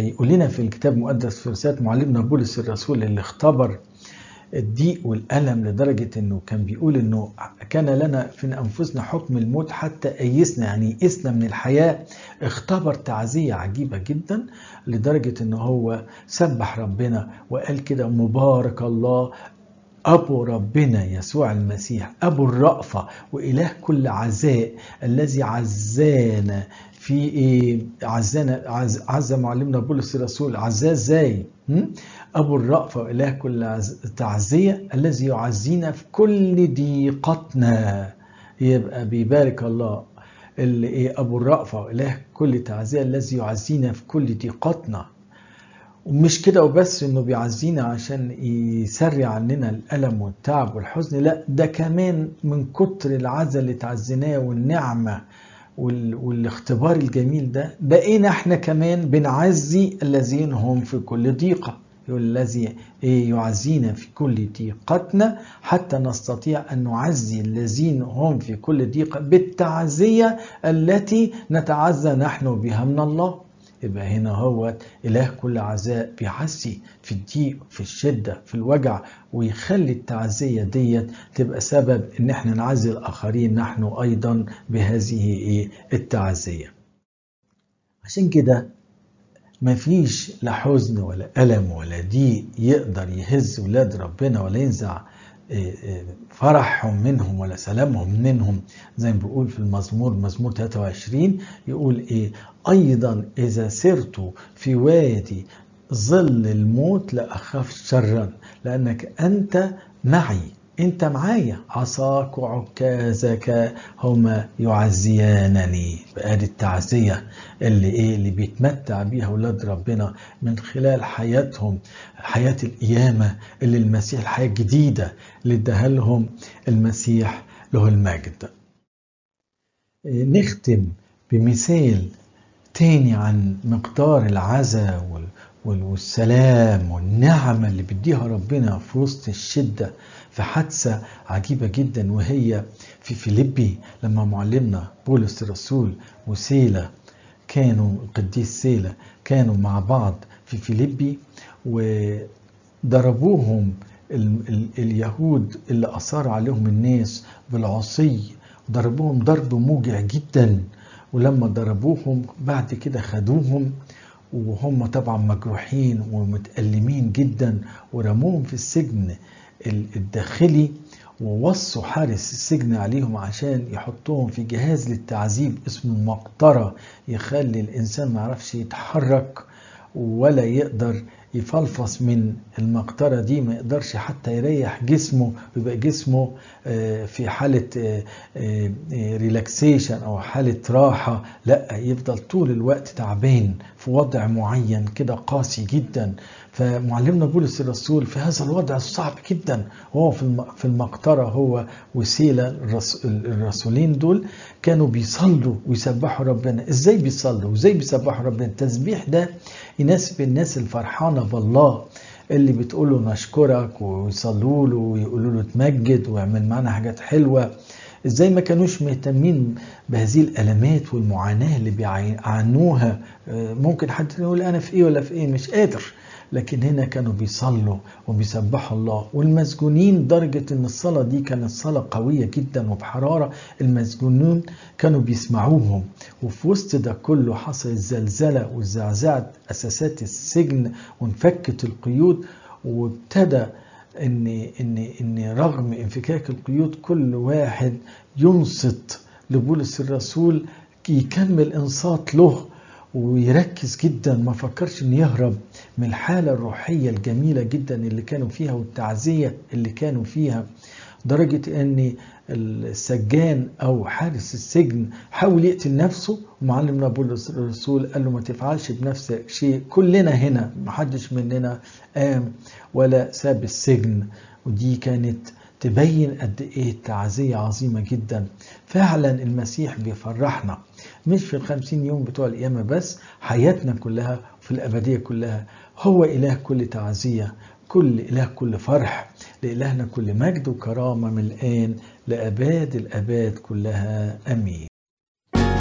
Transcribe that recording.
يقول لنا في الكتاب المقدس في رسالة معلمنا بولس الرسول اللي اختبر الضيق والألم لدرجة انه كان بيقول انه كان لنا في انفسنا حكم الموت حتى ايسنا يعني يئسنا من الحياة اختبر تعزية عجيبة جدا لدرجة انه هو سبح ربنا وقال كده مبارك الله أبو ربنا يسوع المسيح أبو الرأفة وإله كل عزاء الذي عزانا في إيه عزانا عز, عز معلمنا بولس الرسول عزاه ازاي؟ أبو الرأفة وإله كل تعزية الذي يعزينا في كل ضيقتنا يبقى بيبارك الله اللي إيه أبو الرأفة وإله كل تعزية الذي يعزينا في كل ضيقتنا ومش كده وبس انه بيعزينا عشان يسرع عننا الالم والتعب والحزن لا ده كمان من كتر العزا اللي تعزيناه والنعمه والاختبار الجميل ده بقينا احنا كمان بنعزي الذين هم في كل ضيقه الذي يعزينا في كل ضيقتنا حتى نستطيع ان نعزي الذين هم في كل ضيقه بالتعزيه التي نتعزى نحن بها من الله يبقى هنا هو إله كل عزاء بيعزي في الضيق في الشدة في الوجع ويخلي التعزية ديت تبقى سبب إن احنا نعزي الآخرين نحن أيضا بهذه إيه التعزية عشان كده مفيش لا حزن ولا ألم ولا ضيق يقدر يهز ولاد ربنا ولا ينزع فرحهم منهم ولا سلامهم منهم زي ما بيقول في المزمور مزمور 23 يقول ايه ايضا اذا سرت في وادي ظل الموت لا اخاف شرا لانك انت معي انت معايا عصاك وعكازك هما يعزيانني بقى دي التعزيه اللي ايه اللي بيتمتع بيها اولاد ربنا من خلال حياتهم حياه القيامه اللي المسيح الحياه الجديده اللي اداها لهم المسيح له المجد نختم بمثال تاني عن مقدار العزاء والسلام والنعمة اللي بيديها ربنا في وسط الشدة في حادثة عجيبة جدا وهي في فيليبي لما معلمنا بولس الرسول وسيلة كانوا القديس سيلة كانوا مع بعض في فيليبي وضربوهم ال ال اليهود اللي أثار عليهم الناس بالعصي ضربوهم ضرب موجع جدا ولما ضربوهم بعد كده خدوهم وهم طبعا مجروحين ومتألمين جدا ورموهم في السجن الداخلي ووصوا حارس السجن عليهم عشان يحطوهم في جهاز للتعذيب اسمه المقطرة يخلي الإنسان ما يعرفش يتحرك ولا يقدر يفلفص من المقطرة دي ما يقدرش حتى يريح جسمه ويبقى جسمه في حالة ريلاكسيشن أو حالة راحة لا يفضل طول الوقت تعبان في وضع معين كده قاسي جدا فمعلمنا بولس الرسول في هذا الوضع الصعب جدا وهو في المقطرة هو وسيلة الرسولين دول كانوا بيصلوا ويسبحوا ربنا ازاي بيصلوا وازاي بيسبحوا ربنا التسبيح ده يناسب الناس الفرحانة بالله اللي بتقول له نشكرك ويصلوا له ويقولوا له تمجد ويعمل معانا حاجات حلوه ازاي ما كانوش مهتمين بهذه الالمات والمعاناه اللي بيعانوها ممكن حد يقول انا في ايه ولا في ايه مش قادر لكن هنا كانوا بيصلوا وبيسبحوا الله والمسجونين درجة ان الصلاة دي كانت صلاة قوية جدا وبحرارة المسجونون كانوا بيسمعوهم وفي وسط ده كله حصل الزلزلة وزعزعت اساسات السجن وانفكت القيود وابتدى ان ان ان رغم انفكاك القيود كل واحد ينصت لبولس الرسول يكمل انصات له ويركز جدا ما فكرش ان يهرب من الحاله الروحيه الجميله جدا اللي كانوا فيها والتعزيه اللي كانوا فيها درجة ان السجان او حارس السجن حاول يقتل نفسه ومعلمنا بولس الرسول قال له ما تفعلش بنفسك شيء كلنا هنا محدش مننا قام ولا ساب السجن ودي كانت تبين قد ايه التعزية عظيمة جدا فعلا المسيح بيفرحنا مش في الخمسين يوم بتوع القيامة بس حياتنا كلها في الأبدية كلها هو إله كل تعزية كل إله كل فرح لإلهنا كل مجد وكرامة من الآن لأباد الأباد كلها أمين